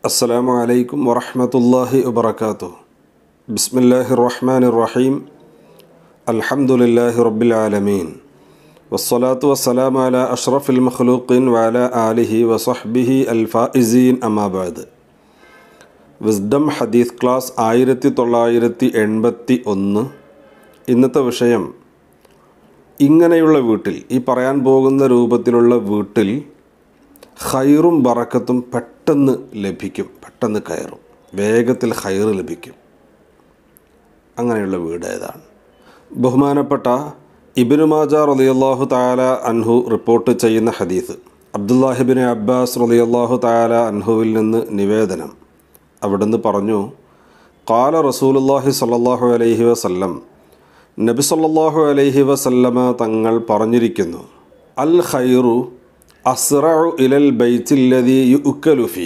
السلام عليكم ورحمة الله وبركاته بسم الله الرحمن الرحيم الحمد لله رب العالمين والصلاة والسلام على أشرف المخلوقين وعلى آله وصحبه الفائزين أما بعد wisdom ഹദീസ് class ആയിരത്തി തൊള്ളായിരത്തി എൺപത്തി ഒന്ന് ഇന്നത്തെ വിഷയം ഇങ്ങനെയുള്ള വീട്ടിൽ ഈ പറയാൻ പോകുന്ന രൂപത്തിലുള്ള വീട്ടിൽ ഹൈറും ബറക്കത്തും പെട്ടെന്ന് ലഭിക്കും പെട്ടെന്ന് കയറും വേഗത്തിൽ ഹൈർ ലഭിക്കും അങ്ങനെയുള്ള വീട് ഏതാണ് ബഹുമാനപ്പെട്ട ഇബിനു മാജ റളിയല്ലാഹു താല അൻഹു റിപ്പോർട്ട് ചെയ്യുന്ന ഹദീസ് അബ്ദുല്ലാഹിബിൻ അബ്ബാസ് റളിയല്ലാഹു താല അൻഹുവിൽ നിന്ന് നിവേദനം അവിടുന്ന് പറഞ്ഞു കാല റസൂലുല്ലാഹി സ്വല്ലല്ലാഹു അലൈഹി വസല്ലം നബി സല്ലല്ലാഹു അലൈഹി വസല്ലമ തങ്ങൾ പറഞ്ഞിരിക്കുന്നു അൽ ഖൈറു അസ്റഉ ഇലൽ ബൈത്തില്ലദി യുക്കലു ഫി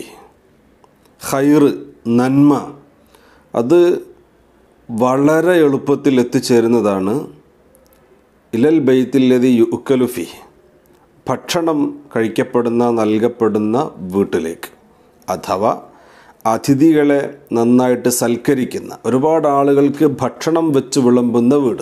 ഖൈർ നന്മ അത് വളരെ എളുപ്പത്തിൽ എത്തിച്ചേരുന്നതാണ് ഇലൽ ബൈത്തില്ലതി യുക്കലു ഫി ഭക്ഷണം കഴിക്കപ്പെടുന്ന നൽകപ്പെടുന്ന വീട്ടിലേക്ക് അഥവാ അതിഥികളെ നന്നായിട്ട് സൽക്കരിക്കുന്ന ഒരുപാട് ആളുകൾക്ക് ഭക്ഷണം വെച്ച് വിളമ്പുന്ന വീട്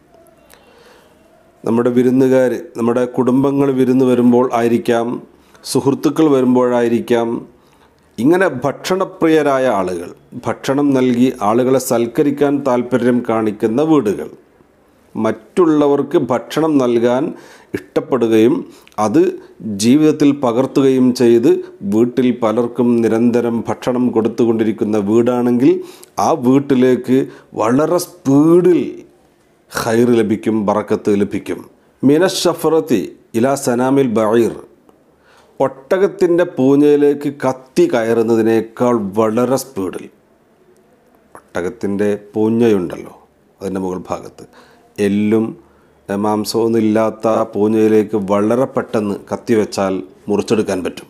നമ്മുടെ വിരുന്നുകാർ നമ്മുടെ കുടുംബങ്ങൾ വിരുന്ന് വരുമ്പോൾ ആയിരിക്കാം സുഹൃത്തുക്കൾ വരുമ്പോഴായിരിക്കാം ഇങ്ങനെ ഭക്ഷണപ്രിയരായ ആളുകൾ ഭക്ഷണം നൽകി ആളുകളെ സൽക്കരിക്കാൻ താല്പര്യം കാണിക്കുന്ന വീടുകൾ മറ്റുള്ളവർക്ക് ഭക്ഷണം നൽകാൻ ഇഷ്ടപ്പെടുകയും അത് ജീവിതത്തിൽ പകർത്തുകയും ചെയ്ത് വീട്ടിൽ പലർക്കും നിരന്തരം ഭക്ഷണം കൊടുത്തുകൊണ്ടിരിക്കുന്ന വീടാണെങ്കിൽ ആ വീട്ടിലേക്ക് വളരെ സ്പീഡിൽ ഹൈർ ലഭിക്കും ബറക്കത്ത് ലഭിക്കും മിനഷഫറത്തി ഇലാ സനാമിൽ ബഴീർ ഒട്ടകത്തിൻ്റെ പൂഞ്ഞയിലേക്ക് കത്തി കയറുന്നതിനേക്കാൾ വളരെ സ്പീഡിൽ ഒട്ടകത്തിൻ്റെ പൂഞ്ഞയുണ്ടല്ലോ അതിൻ്റെ മുകൾ ഭാഗത്ത് എല്ലും മാംസമൊന്നും ഇല്ലാത്ത ആ പൂഞ്ഞയിലേക്ക് വളരെ പെട്ടെന്ന് കത്തി വെച്ചാൽ മുറിച്ചെടുക്കാൻ പറ്റും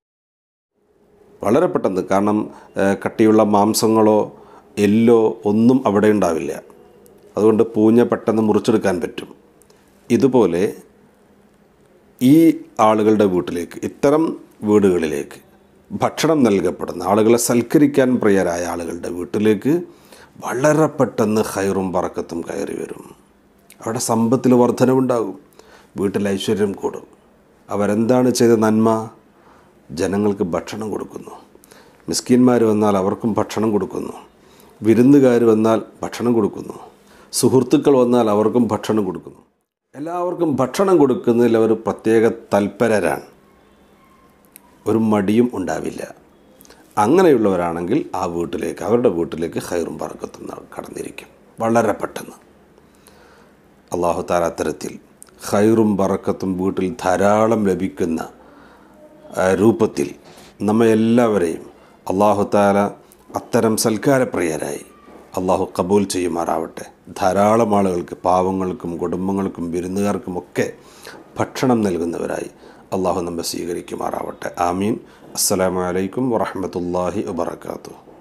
വളരെ പെട്ടെന്ന് കാരണം കട്ടിയുള്ള മാംസങ്ങളോ എല്ലോ ഒന്നും അവിടെ ഉണ്ടാവില്ല അതുകൊണ്ട് പൂഞ്ഞ പെട്ടെന്ന് മുറിച്ചെടുക്കാൻ പറ്റും ഇതുപോലെ ഈ ആളുകളുടെ വീട്ടിലേക്ക് ഇത്തരം വീടുകളിലേക്ക് ഭക്ഷണം നൽകപ്പെടുന്ന ആളുകളെ സൽക്കരിക്കാൻ പ്രിയരായ ആളുകളുടെ വീട്ടിലേക്ക് വളരെ പെട്ടെന്ന് ഹൈറും പറക്കത്തും കയറി വരും അവിടെ സമ്പത്തിൽ വർധനവുണ്ടാകും വീട്ടിൽ ഐശ്വര്യം കൂടും അവരെന്താണ് ചെയ്ത നന്മ ജനങ്ങൾക്ക് ഭക്ഷണം കൊടുക്കുന്നു മിസ്കിന്മാർ വന്നാൽ അവർക്കും ഭക്ഷണം കൊടുക്കുന്നു വിരുന്നുകാർ വന്നാൽ ഭക്ഷണം കൊടുക്കുന്നു സുഹൃത്തുക്കൾ വന്നാൽ അവർക്കും ഭക്ഷണം കൊടുക്കുന്നു എല്ലാവർക്കും ഭക്ഷണം കൊടുക്കുന്നതിൽ അവർ പ്രത്യേക തൽപരരാണ് ഒരു മടിയും ഉണ്ടാവില്ല അങ്ങനെയുള്ളവരാണെങ്കിൽ ആ വീട്ടിലേക്ക് അവരുടെ വീട്ടിലേക്ക് ഹൈറും പറക്കത്തും കടന്നിരിക്കും വളരെ പെട്ടെന്ന് അള്ളാഹു താല അത്തരത്തിൽ ഹൈറും പറക്കത്തും വീട്ടിൽ ധാരാളം ലഭിക്കുന്ന രൂപത്തിൽ നമ്മെ എല്ലാവരെയും അള്ളാഹു താല അത്തരം സൽക്കാരപ്രിയരായി അള്ളാഹു കബൂൽ ചെയ്യുമാറാവട്ടെ ധാരാളം ആളുകൾക്ക് പാവങ്ങൾക്കും കുടുംബങ്ങൾക്കും വിരുന്നുകാർക്കുമൊക്കെ ഭക്ഷണം നൽകുന്നവരായി അള്ളാഹു നമ്മെ സ്വീകരിക്കുമാറാവട്ടെ ആമീൻ അസ്സലാമലൈക്കും വറഹമത്തല്ലാഹി വബർക്കാത്തു